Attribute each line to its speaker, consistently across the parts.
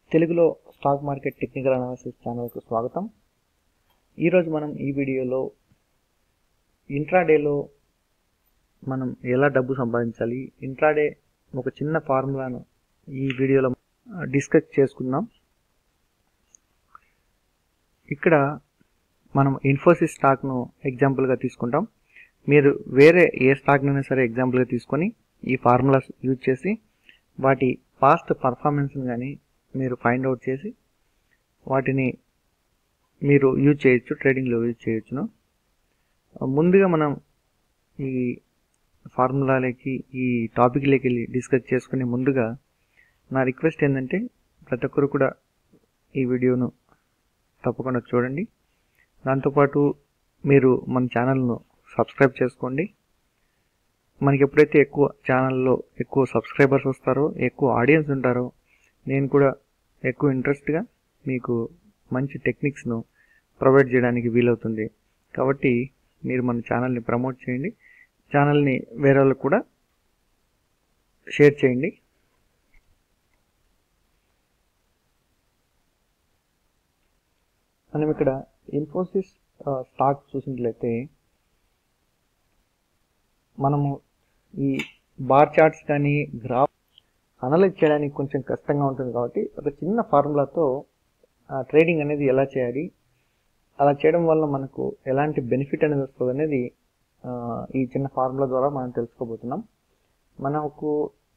Speaker 1: తెలుగులో stock market technical analysis ఛానల్కు స్వాగతం ఈరోజు మనం ఈ వీడియోలో ఇంట్రాడేలో మనం ఎలా డబ్బు సంపాదించాలి ఇంట్రాడే ఒక చిన్న ఫార్ములాను ఈ వీడియోలో డిస్కస్ చేసుకుందాం ఇక్కడ మనం ఇన్ఫోసిస్ స్టాక్ను ఎగ్జాంపుల్గా తీసుకుంటాం మీరు వేరే ఏ స్టాక్నైనా సరే ఎగ్జాంపుల్గా తీసుకొని ఈ ఫార్ములాస్ యూజ్ చేసి వాటి పాస్ట్ పర్ఫార్మెన్స్ని కానీ మీరు ఫైండ్ అవుట్ చేసి వాటిని మీరు యూజ్ చేయొచ్చు ట్రేడింగ్లో యూజ్ చేయొచ్చును ముందుగా మనం ఈ ఫార్ములాలకి ఈ టాపిక్లోకి వెళ్ళి డిస్కస్ చేసుకునే ముందుగా నా రిక్వెస్ట్ ఏంటంటే ప్రతి ఒక్కరు కూడా ఈ వీడియోను తప్పకుండా చూడండి దాంతోపాటు మీరు మన ఛానల్ను సబ్స్క్రైబ్ చేసుకోండి మనకి ఎప్పుడైతే ఎక్కువ ఛానల్లో ఎక్కువ సబ్స్క్రైబర్స్ వస్తారో ఎక్కువ ఆడియన్స్ ఉంటారో నేను కూడా ఎక్కువ ఇంట్రెస్ట్గా మీకు మంచి టెక్నిక్స్ను ప్రొవైడ్ చేయడానికి వీలవుతుంది కాబట్టి మీరు మన ఛానల్ని ప్రమోట్ చేయండి ఛానల్ని వేరే వాళ్ళకు కూడా షేర్ చేయండి మనం ఇక్కడ ఇన్ఫోసిస్ స్టాక్ చూసినట్లయితే మనము ఈ బార్ చార్ట్స్ కానీ గ్రాఫ్ అనలైజ్ చేయడానికి కొంచెం కష్టంగా ఉంటుంది కాబట్టి ఒక చిన్న ఫార్ములాతో ట్రేడింగ్ అనేది ఎలా చేయాలి అలా చేయడం వల్ల మనకు ఎలాంటి బెనిఫిట్ అనేది వస్తుంది అనేది ఈ చిన్న ఫార్ములా ద్వారా మనం తెలుసుకోబోతున్నాం మనకు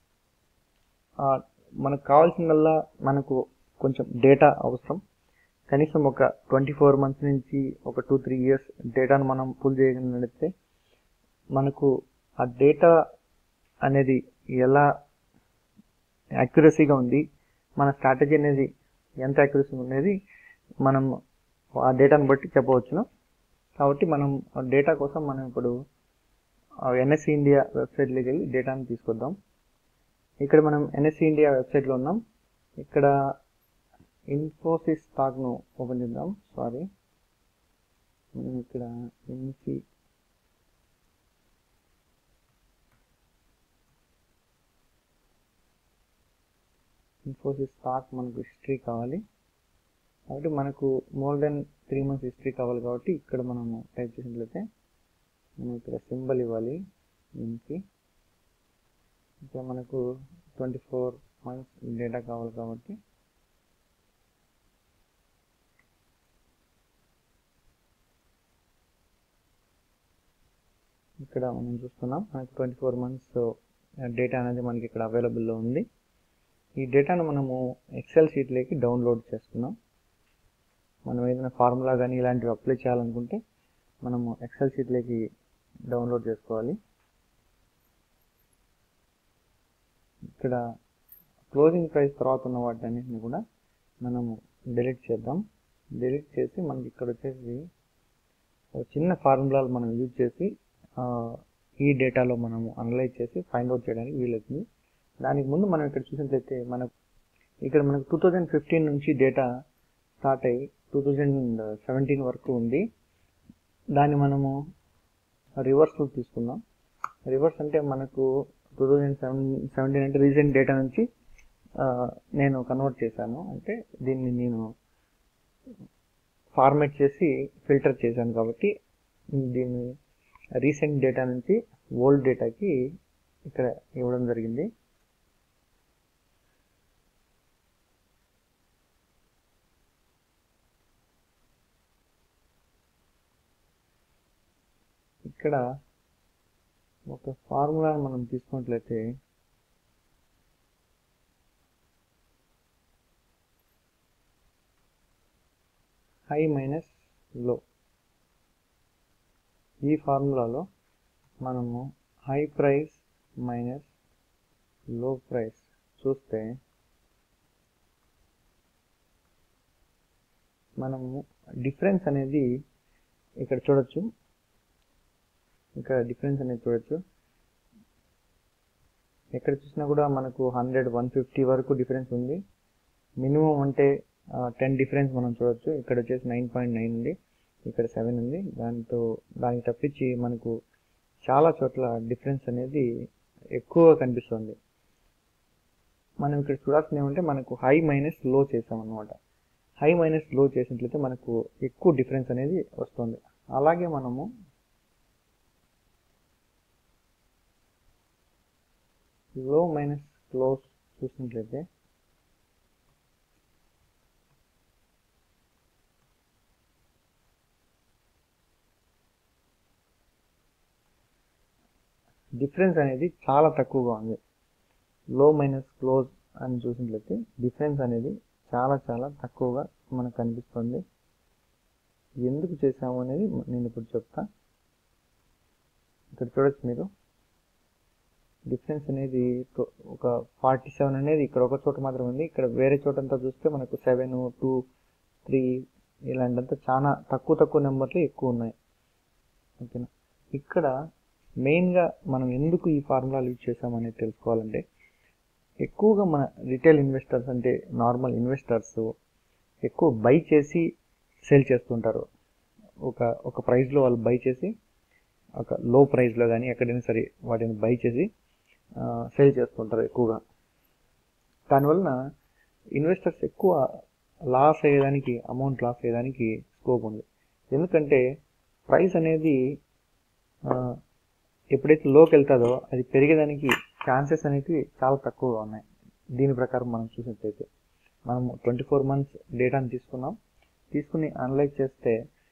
Speaker 1: మనకు కావాల్సిందల్లా మనకు కొంచెం డేటా అవసరం కనీసం ఒక ట్వంటీ ఫోర్ మంత్స్ నుంచి ఒక టూ త్రీ ఇయర్స్ డేటాను మనం పుల్ చేయగలిగితే మనకు ఆ డేటా అనేది ఎలా యాక్యురసీగా ఉంది మన స్ట్రాటజీ అనేది ఎంత యాక్యురసీ ఉండేది మనం ఆ డేటాను బట్టి చెప్పవచ్చును కాబట్టి మనం డేటా కోసం మనం ఇప్పుడు ఎన్ఎస్సి ఇండియా వెబ్సైట్లోకి వెళ్ళి డేటాను తీసుకొద్దాం ఇక్కడ మనం ఎన్ఎస్సి ఇండియా వెబ్సైట్లో ఉన్నాం ఇక్కడ ఇన్ఫోసిస్ స్టాక్ను ఓపెన్ చేద్దాం సారీ మనం ఇక్కడ ఎన్సి ఇన్ఫోసిస్ స్టాక్ మనకు హిస్టరీ కావాలి కాబట్టి మనకు more than three months history కావాలి కాబట్టి ఇక్కడ మనము టైప్ చేసినట్లయితే మనం ఇక్కడ సింబల్ ఇవ్వాలి దీనికి ఇంకా మనకు ట్వంటీ ఫోర్ మంత్స్ డేటా కావాలి కాబట్టి ఇక్కడ మనం చూస్తున్నాం మనకి ట్వంటీ ఫోర్ మంత్స్ డేటా అనేది మనకి ఇక్కడ అవైలబుల్లో ఉంది ఈ డేటాను మనము ఎక్సెల్ షీట్లోకి డౌన్లోడ్ చేసుకున్నాం మనం ఏదైనా ఫార్ములా కానీ ఇలాంటివి అప్లై చేయాలనుకుంటే మనము ఎక్సెల్ షీట్లోకి డౌన్లోడ్ చేసుకోవాలి ఇక్కడ క్లోజింగ్ ప్రైస్ తర్వాత ఉన్న వాటన్నిటిని కూడా మనము డిలీట్ చేద్దాం డిలీట్ చేసి మనకి ఇక్కడ వచ్చేసి చిన్న ఫార్ములాలు మనం యూజ్ చేసి ఈ డేటాలో మనము అనలైజ్ చేసి ఫైండ్ అవుట్ చేయడానికి వీలవుతుంది దానికి ముందు మనం ఇక్కడ చూసినట్లయితే మనకు ఇక్కడ మనకు టూ థౌజండ్ ఫిఫ్టీన్ నుంచి డేటా స్టార్ట్ అయ్యి టూ థౌజండ్ సెవెంటీన్ వరకు ఉంది దాన్ని మనము రివర్స్లో తీసుకుందాం రివర్స్ అంటే మనకు టూ థౌజండ్ సెవెన్ సెవెంటీన్ అంటే రీసెంట్ డేటా నుంచి నేను కన్వర్ట్ చేశాను అంటే దీన్ని నేను ఫార్మేట్ చేసి ఫిల్టర్ చేశాను కాబట్టి దీన్ని రీసెంట్ డేటా నుంచి ఓల్డ్ డేటాకి ఇక్కడ ఇవ్వడం జరిగింది ఇక్కడ ఒక ఫార్ములా మనం తీసుకున్నట్లయితే హై మైనస్ లో ఈ ఫార్ములాలో మనము high price minus low price చూస్తే మనము డిఫరెన్స్ అనేది ఇక్కడ చూడొచ్చు ఇక్కడ డిఫరెన్స్ అనేది చూడొచ్చు ఎక్కడ చూసినా కూడా మనకు హండ్రెడ్ వన్ ఫిఫ్టీ వరకు డిఫరెన్స్ ఉంది మినిమం అంటే టెన్ డిఫరెన్స్ మనం చూడొచ్చు ఇక్కడ వచ్చేసి నైన్ పాయింట్ నైన్ ఉంది ఇక్కడ సెవెన్ ఉంది దాంతో దానికి తప్పించి మనకు చాలా చోట్ల డిఫరెన్స్ అనేది ఎక్కువ కనిపిస్తుంది మనం ఇక్కడ చూడాల్సింది ఏమంటే మనకు హై మైనస్ లో చేసామన్నమాట హై మైనస్ లో చేసినట్లయితే మనకు ఎక్కువ డిఫరెన్స్ అనేది వస్తుంది అలాగే మనము లో మైనస్ క్లోజ్ చూసినట్లయితే డిఫరెన్స్ అనేది చాలా తక్కువగా ఉంది లో మైనస్ క్లోజ్ అని చూసినట్లయితే డిఫరెన్స్ అనేది చాలా చాలా తక్కువగా మనకు కనిపిస్తుంది ఎందుకు చేసాము అనేది నేను ఇప్పుడు చెప్తా ఇక్కడ చూడొచ్చు మీరు డిఫరెన్స్ అనేది తో- ఒక ఫార్టీ సెవెన్ అనేది ఇక్కడ ఒక చోట మాత్రం ఉంది ఇక్కడ వేరే చోట అంతా చూస్తే మనకు సెవెన్ టూ త్రీ ఇలాంటింతా చాలా తక్కువ తక్కువ నెంబర్లు ఎక్కువ ఉన్నాయి ఓకేనా ఇక్కడ మెయిన్గా మనం ఎందుకు ఈ ఫార్ములాలు యూజ్ చేసామనేది తెలుసుకోవాలంటే ఎక్కువగా మన రిటైల్ ఇన్వెస్టర్స్ అంటే నార్మల్ ఇన్వెస్టర్స్ ఎక్కువ బై చేసి సేల్ చేస్తుంటారు ఒక ఒక ప్రైస్లో వాళ్ళు బై చేసి ఒక లో ప్రైస్లో కానీ ఎక్కడైనా సరే వాటిని బై చేసి సేల్ చేస్తుంటారు ఎక్కువగా దానివలన ఇన్వెస్టర్స్ ఎక్కువ లాస్ అయ్యేదానికి అమౌంట్ లాస్ అయ్యేదానికి స్కోప్ ఉంది ఎందుకంటే ప్రైస్ అనేది ఆ, ఎప్పుడైతే లోకి వెళ్తుందో అది పెరిగేదానికి ఛాన్సెస్ అనేవి చాలా తక్కువగా ఉన్నాయి దీని ప్రకారం మనం చూసినట్లయితే మనం ట్వంటీ ఫోర్ మంత్స్ డేటాని తీసుకున్నాం తీసుకుని అనలైజ్ చేస్తే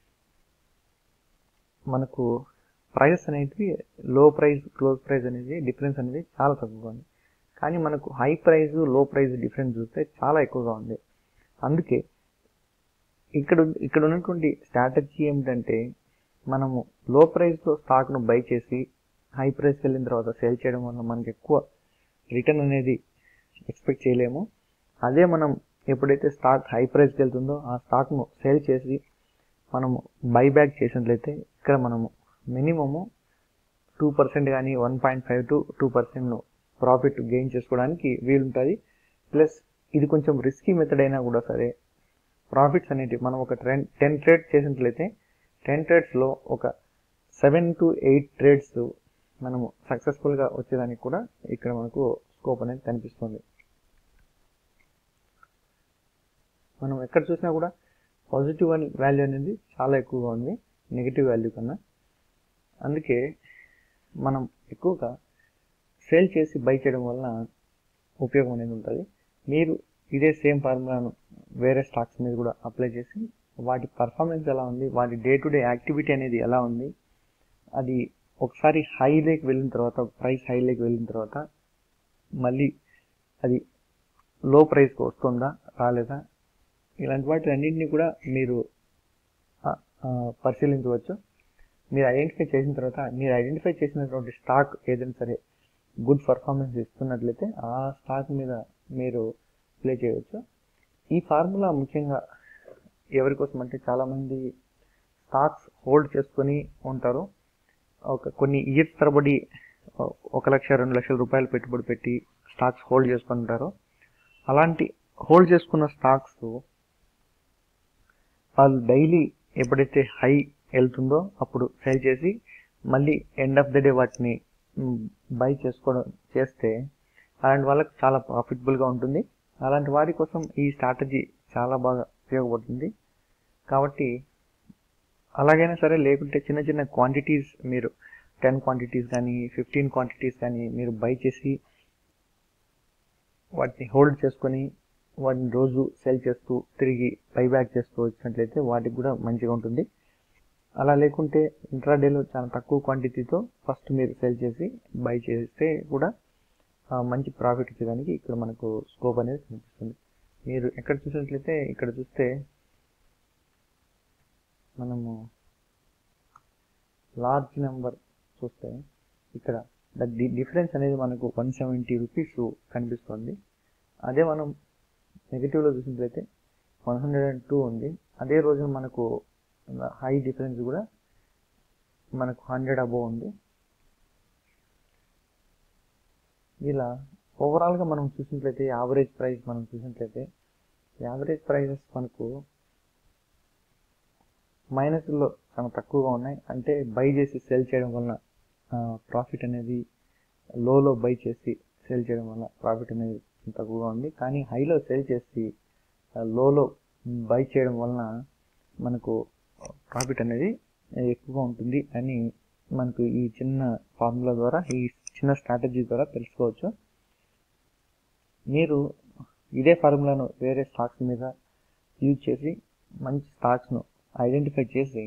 Speaker 1: మనకు ప్రైస్ అనేటివి లో ప్రైస్ క్లోజ్ ప్రైస్ అనేది డిఫరెన్స్ అనేది చాలా తక్కువగా ఉంది కానీ మనకు high price low price difference చూస్తే చాలా ఎక్కువగా ఉంది అందుకే ఇక్కడ ఇక్కడ ఉన్నటువంటి స్ట్రాటజీ ఏమిటంటే మనము లో ప్రైస్లో స్టాక్ను బై చేసి హై ప్రైస్కి వెళ్ళిన తర్వాత సేల్ చేయడం వల్ల మనకి ఎక్కువ రిటర్న్ అనేది ఎక్స్పెక్ట్ చేయలేము అదే మనం ఎప్పుడైతే స్టాక్ హై ప్రైస్కి వెళ్తుందో ఆ స్టాక్ను సేల్ చేసి మనము బై బ్యాక్ చేసినట్లయితే ఇక్కడ మనము మినిమము టూ పర్సెంట్ కానీ one point five to two percent profit gain చేసుకోవడానికి వీలుంటుంది ప్లస్ ఇది కొంచెం రిస్కీ మెథడ్ అయినా కూడా సరే ప్రాఫిట్స్ అనేటివి మనం ఒక ట్రెన్ టెన్ ట్రేడ్స్ చేసినట్లయితే టెన్ ట్రేడ్స్లో ఒక సెవెన్ టు ఎయిట్ ట్రేడ్స్ మనము సక్సెస్ఫుల్గా వచ్చేదానికి కూడా ఇక్కడ మనకు స్కోప్ అనేది కనిపిస్తుంది మనం ఎక్కడ చూసినా కూడా పాజిటివ్ అని వాల్యూ అనేది చాలా ఎక్కువగా ఉంది నెగిటివ్ వాల్యూ కన్నా అందుకే మనం ఎక్కువగా సేల్ చేసి బై చేయడం వలన ఉపయోగం అనేది ఉంటుంది మీరు ఇదే సేమ్ ఫార్ములాను వేరే స్టాక్స్ మీద కూడా అప్లై చేసి వాటి పర్ఫార్మెన్స్ ఎలా ఉంది వాటి డే టు డే యాక్టివిటీ అనేది ఎలా ఉంది అది ఒకసారి హైలోకి వెళ్ళిన తర్వాత ప్రైస్ హైలోకి వెళ్ళిన తర్వాత మళ్ళీ అది లో ప్రైస్కి వస్తుందా రాలేదా ఇలాంటి వాటి అన్నింటినీ కూడా మీరు ఆ, ఆ, పరిశీలించవచ్చు మీరు ఐడెంటిఫై చేసిన తర్వాత మీరు ఐడెంటిఫై చేసినటువంటి స్టాక్ ఏదైనా సరే గుడ్ పర్ఫార్మెన్స్ ఇస్తున్నట్లయితే ఆ స్టాక్ మీద మీరు ప్లే చేయవచ్చు ఈ ఫార్ములా ముఖ్యంగా ఎవరి కోసం అంటే చాలామంది స్టాక్స్ హోల్డ్ చేసుకొని ఉంటారు ఒక కొన్ని ఇయర్స్ తరబడి ఒక లక్ష రెండు లక్షల రూపాయలు పెట్టుబడి పెట్టి స్టాక్స్ హోల్డ్ చేసుకొని ఉంటారు అలాంటి హోల్డ్ చేసుకున్న స్టాక్స్ వాళ్ళు డైలీ ఎప్పుడైతే హై వెళ్తుందో అప్పుడు సేల్ చేసి మళ్ళీ ఎండ్ ఆఫ్ ద డే వాటిని బై చేసుకోవడం చేస్తే అలాంటి వాళ్ళకి చాలా ప్రాఫిటబుల్గా ఉంటుంది అలాంటి వారి కోసం ఈ స్ట్రాటజీ చాలా బాగా ఉపయోగపడుతుంది కాబట్టి అలాగైనా సరే లేకుంటే చిన్న చిన్న క్వాంటిటీస్ మీరు టెన్ క్వాంటిటీస్ కానీ ఫిఫ్టీన్ క్వాంటిటీస్ కానీ మీరు బై చేసి వాటిని హోల్డ్ చేసుకొని వాటిని రోజు సెల్ చేస్తూ తిరిగి బైబ్యాక్ చేస్తూ వచ్చినట్లయితే వాటికి కూడా మంచిగా ఉంటుంది అలా లేకుంటే ఇంట్రాడేలో చాలా తక్కువ క్వాంటిటీతో ఫస్ట్ మీరు సెల్ చేసి బై చేస్తే కూడా ఆ, మంచి ప్రాఫిట్ ఇచ్చేదానికి ఇక్కడ మనకు స్కోప్ అనేది కనిపిస్తుంది మీరు ఎక్కడ చూసినట్లయితే ఇక్కడ చూస్తే మనము లార్జ్ నెంబర్ చూస్తే ఇక్కడ ద డిఫరెన్స్ అనేది మనకు వన్ సెవెంటీ రూపీస్ కనిపిస్తుంది అదే మనం నెగిటివ్లో చూసినట్లయితే వన్ హండ్రెడ్ అండ్ టూ ఉంది అదే రోజు మనకు హై డిఫరెన్స్ కూడా మనకు హండ్రెడ్ అబోవ్ ఉంది ఇలా ఓవరాల్గా మనం చూసినట్లయితే యావరేజ్ ప్రైస్ మనం చూసినట్లయితే యావరేజ్ ప్రైజెస్ మనకు మైనస్లో చాలా తక్కువగా ఉన్నాయి అంటే బై చేసి సెల్ చేయడం వలన ప్రాఫిట్ అనేది లోలో బై చేసి సేల్ చేయడం వల్ల ప్రాఫిట్ అనేది కొంచెం తక్కువగా ఉంది కానీ హైలో సెల్ చేసి లోలో బై చేయడం వలన మనకు ప్రాఫిట్ అనేది ఎక్కువగా ఉంటుంది అని మనకు ఈ చిన్న ఫార్ములా ద్వారా ఈ చిన్న స్ట్రాటజీ ద్వారా తెలుసుకోవచ్చు మీరు ఇదే ఫార్ములాను వేరే స్టాక్స్ మీద యూజ్ చేసి మంచి స్టాక్స్ను ఐడెంటిఫై చేసి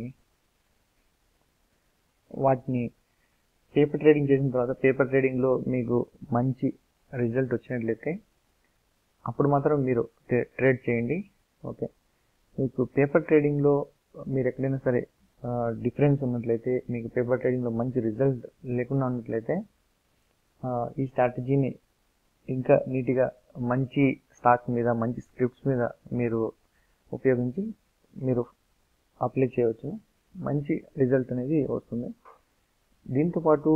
Speaker 1: వాటిని పేపర్ ట్రేడింగ్ చేసిన తర్వాత పేపర్ ట్రేడింగ్లో మీకు మంచి రిజల్ట్ వచ్చినట్లయితే అప్పుడు మాత్రం మీరు ట్రేడ్ చేయండి ఓకే మీకు పేపర్ ట్రేడింగ్లో మీరు ఎక్కడైనా సరే డిఫరెన్స్ ఉన్నట్లయితే మీకు పేపర్ ట్రేడింగ్లో మంచి రిజల్ట్ లేకుండా ఉన్నట్లయితే ఈ స్ట్రాటజీని ఇంకా నీట్గా మంచి స్టాక్ మీద మంచి స్క్రిప్ట్స్ మీద మీరు ఉపయోగించి మీరు అప్లై చేయవచ్చు మంచి రిజల్ట్ అనేది వస్తుంది దీంతోపాటు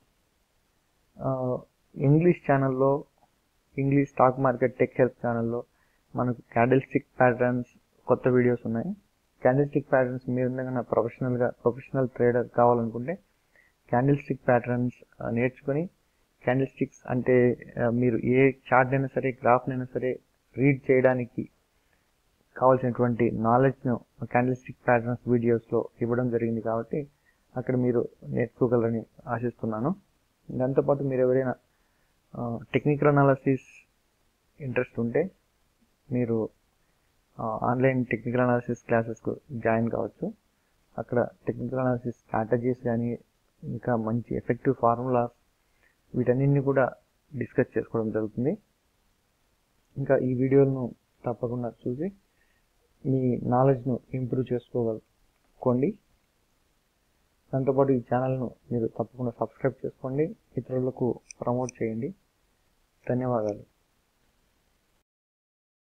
Speaker 1: ఇంగ్లీష్ ఛానల్లో English stock market tech help ఛానల్లో మనకు క్యాండిల్ స్టిక్ ప్యాటర్న్స్ కొత్త వీడియోస్ ఉన్నాయి క్యాండిల్ స్టిక్ ప్యాటర్న్స్ మీరు కన్నా ప్రొఫెషనల్గా ప్రొఫెషనల్ ట్రేడర్ కావాలనుకుంటే క్యాండిల్ స్టిక్ ప్యాటర్న్స్ నేర్చుకొని క్యాండిల్ స్టిక్స్ అంటే మీరు ఏ చార్ట్ అయినా సరే గ్రాఫ్నైనా సరే రీడ్ చేయడానికి కావాల్సినటువంటి నాలెడ్జ్ను క్యాండిల్ స్టిక్ ప్యాటర్న్స్ వీడియోస్లో ఇవ్వడం జరిగింది కాబట్టి అక్కడ మీరు నేర్చుకోగలరని ఆశిస్తున్నాను దాంతోపాటు మీరు ఎవరైనా టెక్నికల్ అనాలసిస్ ఇంట్రెస్ట్ ఉంటే మీరు ఆన్లైన్ టెక్నికల్ అనాలిసిస్ క్లాసెస్కు జాయిన్ కావచ్చు అక్కడ టెక్నికల్ అనాలిసిస్ స్ట్రాటజీస్ కానీ ఇంకా మంచి ఎఫెక్టివ్ ఫార్ములాస్ వీటన్నిటిని కూడా డిస్కస్ చేసుకోవడం జరుగుతుంది ఇంకా ఈ వీడియోలను తప్పకుండా చూసి మీ నాలెడ్జ్ను ఇంప్రూవ్ చేసుకోగలుకోండి దాంతోపాటు ఈ ఛానల్ను మీరు తప్పకుండా సబ్స్క్రైబ్ చేసుకోండి ఇతరులకు ప్రమోట్ చేయండి ధన్యవాదాలు